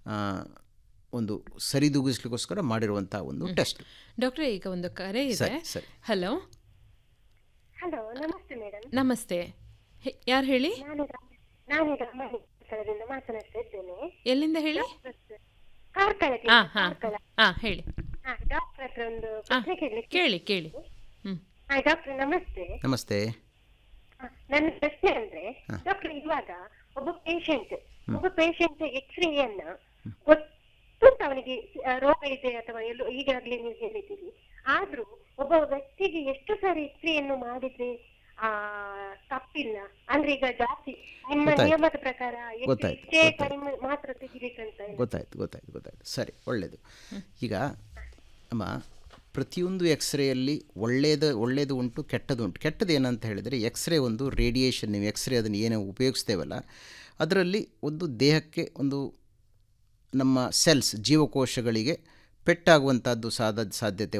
ಆ, ಒಂದು ಸರಿದೂಗಿಸ್ಲಿಕ್ಕೋಸ್ಕರ ಮಾಡಿರುವಂಥ ಒಂದು ಟೆಸ್ಟ್ ಡಾಕ್ಟ್ರೆ ಈಗ ಒಂದು ಕರೆ ಇದೆ ಸರಿ ಸರಿ ಹಲೋ ಹಲೋ ನಮಸ್ತೆ ಮೇಡಮ್ ನಮಸ್ತೆ ಯಾರು ಹೇಳಿ ನಾನು ನಾನೀಗ ಅಮ್ಮನಿ ಸ್ಥಳದಿಂದ ಮಾತನಾಡ್ತಾ ಇದ್ದೇನೆ ಎಲ್ಲಿಂದ ಹೇಳಿ ಕಾರ್ಕಳಕ್ಕೆ ಹಾ ಹಾ ಕಾರ್ಕಳ ಹಾ ಹೇಳಿ ಹಾ ಡಾಕ್ಟರ್ ಹತ್ರ ಒಂದು ಹಾ ಪ್ರಶ್ನೆ ಕೇಳಲಿಕ್ಕೆ ಕೇಳಿ ಕೇಳಿ ಹ್ಮ್ ಹಾ ಡಾಕ್ಟರ್ ನಮಸ್ತೆ ನಮಸ್ತೆ ಹಾ, ನನ್ನ ಪ್ರಶ್ನೆ ಅಂದ್ರೆ ಹಾ. ಡಾಕ್ಟರ್ ಇವಾಗ ಒಬ್ಬ ಪೇಷಂಟ್ ಒಬ್ಬ ಪೇಷಂಟ್ ಎಕ್ಸ್ರೇಯನ್ನ ಗೊತ್ತುಂಟು ಅವನಿಗೆ ಆ, ರೋಗ ಇದೆ ಅಥವಾ ಎಲ್ಲೋ ಈಗಾಗಲೇ ನೀವು ಹೇಳಿದ್ದೀರಿ ಆದ್ರೂ ಒಬ್ಬ ವ್ಯಕ್ತಿಗೆ ಎಷ್ಟು ಸಾರಿ ಎಕ್ಸ್ರೇಯನ್ನು ಮಾಡಿದ್ರೆ ಆ ತಪ್ಪಿಲ್ಲ ಅಂದ್ರೆ ಈಗ ಜಾಸ್ತಿ ನಿಮ್ಮ ಗೊತ್ತಾಯ್ತು. ನಿಯಮದ ಪ್ರಕಾರ ಎಷ್ಟು- ಗೊತ್ತಾಯ್ತು, ಇಷ್ಟೇ ಗೊತ್ತಾಯ್ತು. ಟೈಮ್ ಮಾತ್ರ ತೆಗಿಬೇಕಂತ ಏನು? ಗೊತ್ತಾಯ್ತು ಗೊತ್ತಾಯ್ತು ಗೊತ್ತಾಯ್ತು ಸರಿ ಒಳ್ಳೆಯದು ಈಗ ಅಮ್ಮ ಪ್ರತಿಯೊಂದು ಎಕ್ಸ್ರೇಯಲ್ಲಿ ಒಳ್ಳೆಯದು ಒಳ್ಳೆಯದು ಉಂಟು ಕೆಟ್ಟದ್ದು ಉಂಟು ಕೆಟ್ಟದ್ದು ಏನಂತ ಹೇಳಿದರೆ ಎಕ್ಸ್ರೇ ಒಂದು ರೇಡಿಯೇಷನ್ ನೀವು ಎಕ್ಸ್ರೇ ಅದನ್ನು ಏನು ಉಪಯೋಗಿಸ್ತೇವಲ್ಲ ಅದರಲ್ಲಿ ಒಂದು ದೇಹಕ್ಕೆ ಒಂದು ನಮ್ಮ ಸೆಲ್ಸ್ ಜೀವಕೋಶಗಳಿಗೆ ಪೆಟ್ಟಾಗುವಂಥದ್ದು ಸಾದ ಸಾಧ್ಯತೆ